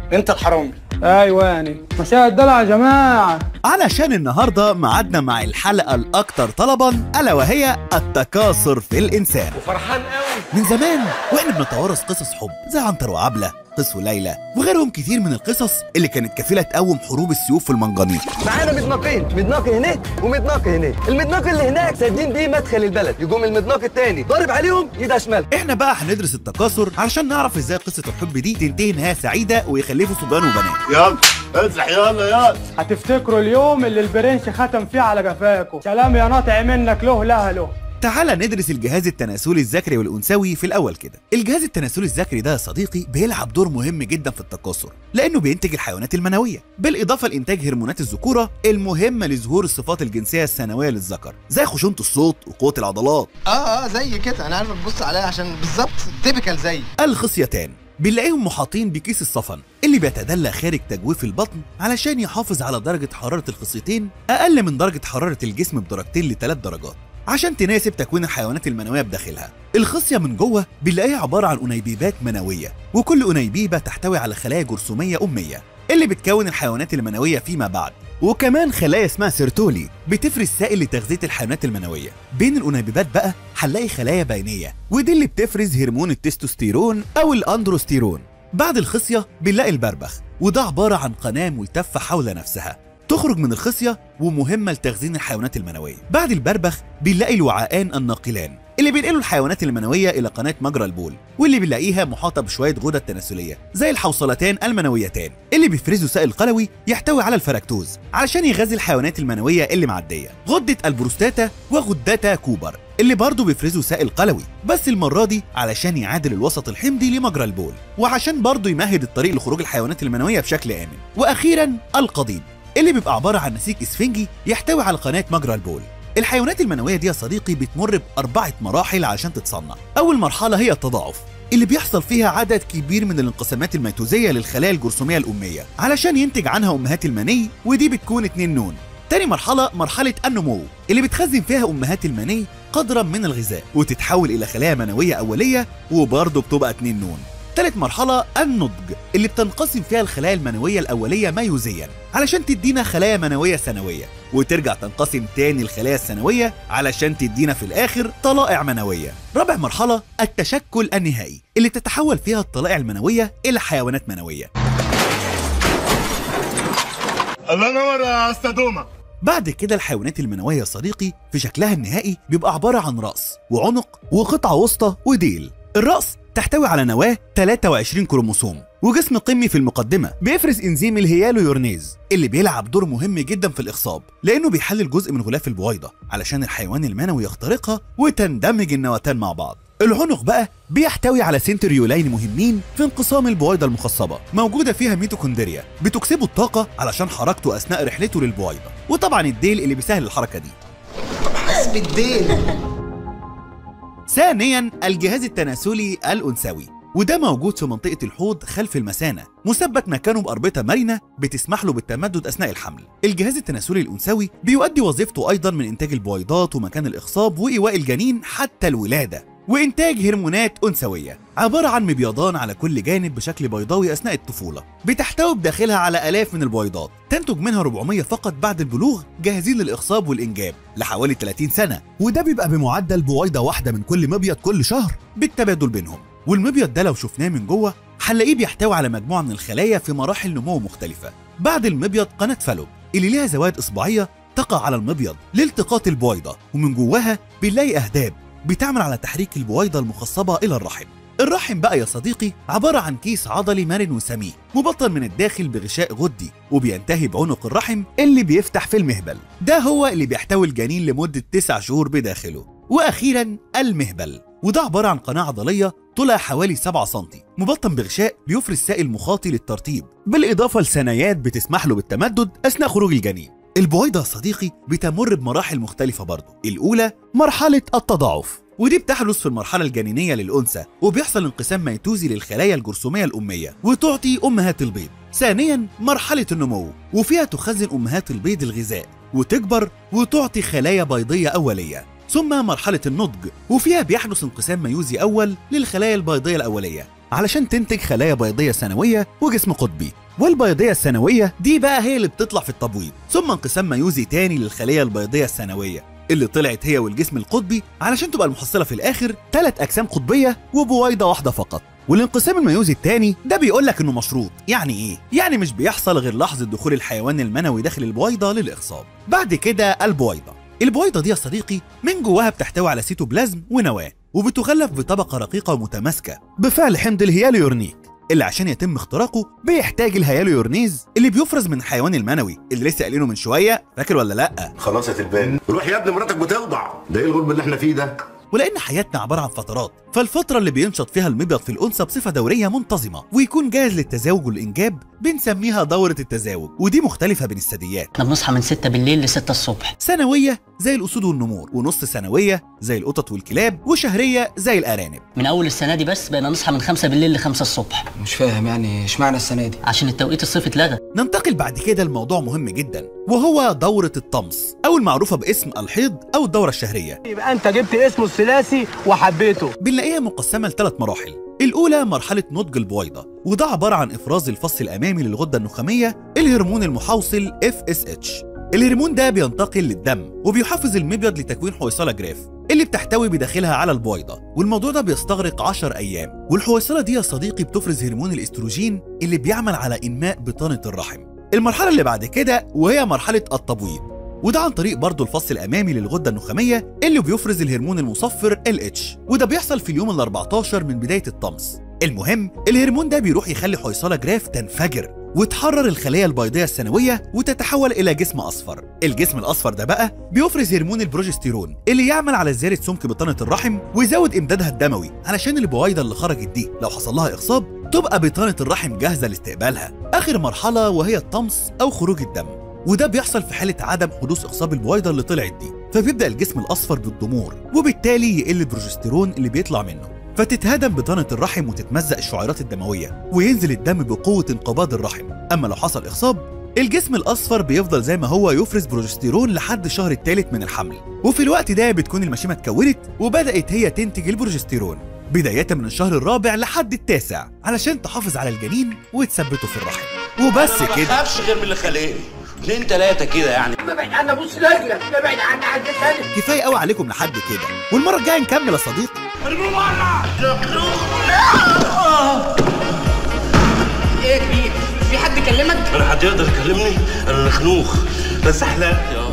انت الحرامي ايوه يعني مساء الدلع يا جماعه علشان النهارده معادنا مع الحلقه الاكثر طلبا الا وهي التكاثر في الانسان وفرحان قوي من زمان واحنا بنتوارث قصص حب زي عنتر وعبله قص وليلى وغيرهم كتير من القصص اللي كانت كفيله تقوم حروب السيوف والمنجنيق معانا مدناقين مدناقي هناك ومدناقي هناك المدناقي اللي هناك سادين بيه مدخل البلد يقوم المدناقي التاني ضارب عليهم يدها شمال احنا بقى هندرس التكاثر علشان نعرف ازاي قصه الحب دي تنتهي نهايه سعيده ويخلفوا صبيان وبنات يلا اصلح يلا يلا هتفتكروا اليوم اللي البرنس ختم فيه على جفاكوا سلام يا ناطع منك له لها له تعالى ندرس الجهاز التناسلي الذكري والانثوي في الاول كده الجهاز التناسلي الذكري ده يا صديقي بيلعب دور مهم جدا في التكاثر لانه بينتج الحيوانات المنويه بالاضافه لانتاج هرمونات الذكوره المهمه لظهور الصفات الجنسيه الثانويه للذكر زي خشونه الصوت وقوه العضلات اه اه زي كده انا عارف تبص عليها عشان بالظبط تيبيكال زي الخصيتان بنلاقيهم محاطين بكيس الصفن اللي بيتدلى خارج تجويف البطن علشان يحافظ على درجة حرارة الخصيتين أقل من درجة حرارة الجسم بدرجتين لثلاث درجات عشان تناسب تكوين الحيوانات المنوية بداخلها الخصية من جوه بنلاقيها عبارة عن أنيبيبات منوية وكل أنيبيبة تحتوي على خلايا جرثومية أمية اللي بتكون الحيوانات المنوية فيما بعد وكمان خلايا اسمها سيرتولي بتفرز سائل لتغذية الحيوانات المنوية بين الأنابيبات بقى هنلاقي خلايا بينية ودي اللي بتفرز هرمون التستوستيرون أو الأندروستيرون بعد الخصية بنلاقي البربخ وده عبارة عن قناة ملتفة حول نفسها تخرج من الخصية ومهمة لتخزين الحيوانات المنوية بعد البربخ بنلاقي الوعاءان الناقلان اللي بينقلوا الحيوانات المنوية إلى قناة مجرى البول واللي بنلاقيها محاطة بشوية غدد تناسلية زي الحوصلتان المنويتان اللي بيفرزوا سائل قلوي يحتوي على الفركتوز علشان يغذي الحيوانات المنوية اللي معدية غدة البروستاتا وغدتا كوبر اللي برضه بيفرزوا سائل قلوي بس المرة دي علشان يعادل الوسط الحمضي لمجرى البول وعشان برضه يمهد الطريق لخروج الحيوانات المنوية بشكل آمن وأخيرا القضيب اللي بيبقى عبارة عن نسيج اسفنجي يحتوي على قناة مجرى البول الحيوانات المنوية دي يا صديقي بتمر بأربعة مراحل عشان تتصنع أول مرحلة هي التضاعف اللي بيحصل فيها عدد كبير من الانقسامات الميتوزية للخلايا الجرثومية الأمية علشان ينتج عنها أمهات المني ودي بتكون اتنين نون تاني مرحلة مرحلة النمو اللي بتخزن فيها أمهات المني قدرا من الغذاء وتتحول إلى خلايا منوية أولية وبرضه بتبقى اتنين نون تالت مرحلة النضج اللي بتنقسم فيها الخلايا المنوية الأولية ميوزيا علشان تدينا خلايا منوية ثانوية وترجع تنقسم تاني الخلايا الثانوية علشان تدينا في الآخر طلائع منوية رابع مرحلة التشكل النهائي اللي تتحول فيها الطلائع المنوية إلى حيوانات منوية الله ينور يا استاذ دوما بعد كده الحيوانات المنوية يا صديقي في شكلها النهائي بيبقى عبارة عن رأس وعنق وقطعة وسطى وديل الرأس تحتوي على نواة 23 كروموسوم وجسم قمي في المقدمة بيفرز انزيم الهيالويورنيز اللي بيلعب دور مهم جدا في الإخصاب لأنه بيحلل جزء من غلاف البويضة علشان الحيوان المنوي يخترقها وتندمج النواتان مع بعض العنق بقى بيحتوي على سنتريولين مهمين في انقسام البويضة المخصبة موجودة فيها ميتوكوندريا بتكسبه الطاقة علشان حركته أثناء رحلته للبويضة وطبعا الديل اللي بيسهل الحركة دي حسب الدين ثانيا الجهاز التناسلي الأنثوي وده موجود في منطقة الحوض خلف المثانة مثبت مكانه بأربطة مرنة بتسمح له بالتمدد أثناء الحمل الجهاز التناسلي الأنثوي بيؤدي وظيفته أيضا من إنتاج البويضات ومكان الإخصاب وإيواء الجنين حتى الولادة وإنتاج هرمونات أنثوية عبارة عن مبيضان على كل جانب بشكل بيضاوي أثناء الطفولة بتحتوي بداخلها على آلاف من البويضات تنتج منها 400 فقط بعد البلوغ جاهزين للإخصاب والإنجاب لحوالي 30 سنة وده بيبقى بمعدل بويضة واحدة من كل مبيض كل شهر بالتبادل بينهم والمبيض ده لو شفناه من جوه هنلاقيه بيحتوي على مجموعة من الخلايا في مراحل نمو مختلفة بعد المبيض قناة فالوب اللي ليها زوائد إصبعية تقع على المبيض لالتقاط البويضة ومن جواها بنلاقي أهداب بتعمل على تحريك البويضة المخصبة إلى الرحم الرحم بقى يا صديقي عبارة عن كيس عضلي مرن وسميك مبطن من الداخل بغشاء غدي وبينتهي بعنق الرحم اللي بيفتح في المهبل ده هو اللي بيحتوي الجنين لمدة 9 شهور بداخله وأخيرا المهبل وده عبارة عن قناة عضلية طولها حوالي 7 سم مبطن بغشاء بيفرز سائل مخاطي للترطيب بالإضافة لثنايات بتسمح له بالتمدد أثناء خروج الجنين البويضة يا صديقي بتمر بمراحل مختلفة برضه الأولى مرحلة التضاعف ودي بتحدث في المرحلة الجنينية للأنثى وبيحصل انقسام ميتوزي للخلايا الجرثومية الأمية وتعطي أمهات البيض ثانيا مرحلة النمو وفيها تخزن أمهات البيض الغذاء وتكبر وتعطي خلايا بيضية أولية ثم مرحلة النضج وفيها بيحدث انقسام ميوزي أول للخلايا البيضية الأولية علشان تنتج خلايا بيضية سنوية وجسم قطبي والبيضية السنوية دي بقى هي اللي بتطلع في التبويض ثم انقسام ميوزي تاني للخلية البيضية السنوية اللي طلعت هي والجسم القطبي علشان تبقى المحصلة في الآخر ثلاث أجسام قطبية وبويضة واحدة فقط والانقسام الميوزي التاني ده بيقول لك انه مشروط يعني ايه يعني مش بيحصل غير لحظه دخول الحيوان المنوي داخل البويضه للاخصاب بعد كده البويضه البويضه دي يا صديقي من جواها بتحتوي على سيتوبلازم ونواه وبتغلف بطبقه رقيقه ومتماسكه بفعل حمض الهياليورنيك اللي عشان يتم اختراقه بيحتاج الهياليورنيز اللي بيفرز من الحيوان المنوي اللي لسه قايلينه من شويه فاكر ولا لا خلاص يا تلبان روح يا ابني مراتك بتوضع ده ايه الغلب اللي احنا فيه ده ولان حياتنا عباره عن فترات فالفتره اللي بينشط فيها المبيض في الانثى بصفه دوريه منتظمه ويكون جاهز للتزاوج والانجاب بنسميها دوره التزاوج ودي مختلفه بين الثدييات احنا بنصحى من 6 بالليل ل 6 الصبح سنويه زي الاسود والنمور ونص سنويه زي القطط والكلاب وشهريه زي الارانب من اول السنه دي بس بقينا نصحى من 5 بالليل ل 5 الصبح مش فاهم يعني اشمعنى السنه دي عشان التوقيت الصيفي اتلغى ننتقل بعد كده لموضوع مهم جدا وهو دوره الطمس او المعروفه باسم الحيض او الدوره الشهريه يبقى انت جبت اسمه الثلاثي وحبيته بنلاقيها مقسمة لثلاث مراحل الأولى مرحلة نضج البويضة وده عبارة عن إفراز الفص الأمامي للغدة النخامية الهرمون المحوصل FSH الهرمون ده بينتقل للدم وبيحفز المبيض لتكوين حويصلة جراف اللي بتحتوي بداخلها على البويضة والموضوع ده بيستغرق 10 أيام والحويصلة دي يا صديقي بتفرز هرمون الاستروجين اللي بيعمل على إنماء بطانة الرحم المرحلة اللي بعد كده وهي مرحلة التبويض وده عن طريق برضه الفص الامامي للغده النخاميه اللي بيفرز الهرمون المصفر LH وده بيحصل في اليوم ال 14 من بدايه الطمس المهم الهرمون ده بيروح يخلي حويصله جراف تنفجر وتحرر الخلية البيضية السنوية وتتحول إلى جسم أصفر الجسم الأصفر ده بقى بيفرز هرمون البروجستيرون اللي يعمل على زيادة سمك بطانة الرحم ويزود إمدادها الدموي علشان البويضة اللي خرجت دي لو حصل لها إخصاب تبقى بطانة الرحم جاهزة لاستقبالها آخر مرحلة وهي الطمس أو خروج الدم وده بيحصل في حالة عدم حدوث إخصاب البويضة اللي طلعت دي فبيبدأ الجسم الأصفر بالضمور وبالتالي يقل البروجستيرون اللي بيطلع منه فتتهدم بطانة الرحم وتتمزق الشعيرات الدموية وينزل الدم بقوة انقباض الرحم أما لو حصل إخصاب الجسم الأصفر بيفضل زي ما هو يفرز بروجستيرون لحد الشهر الثالث من الحمل وفي الوقت ده بتكون المشيمة اتكونت وبدأت هي تنتج البروجستيرون بداية من الشهر الرابع لحد التاسع علشان تحافظ على الجنين وتثبته في الرحم وبس ما كده بخافش غير من اللي خلقني اتنين تلاتة كده يعني كفايه قوي عليكم لحد كده والمره الجايه نكمل يا صديقي ايه كبير في حد كلمك انا حد يقدر يكلمني انا نخنوخ بس احلى يا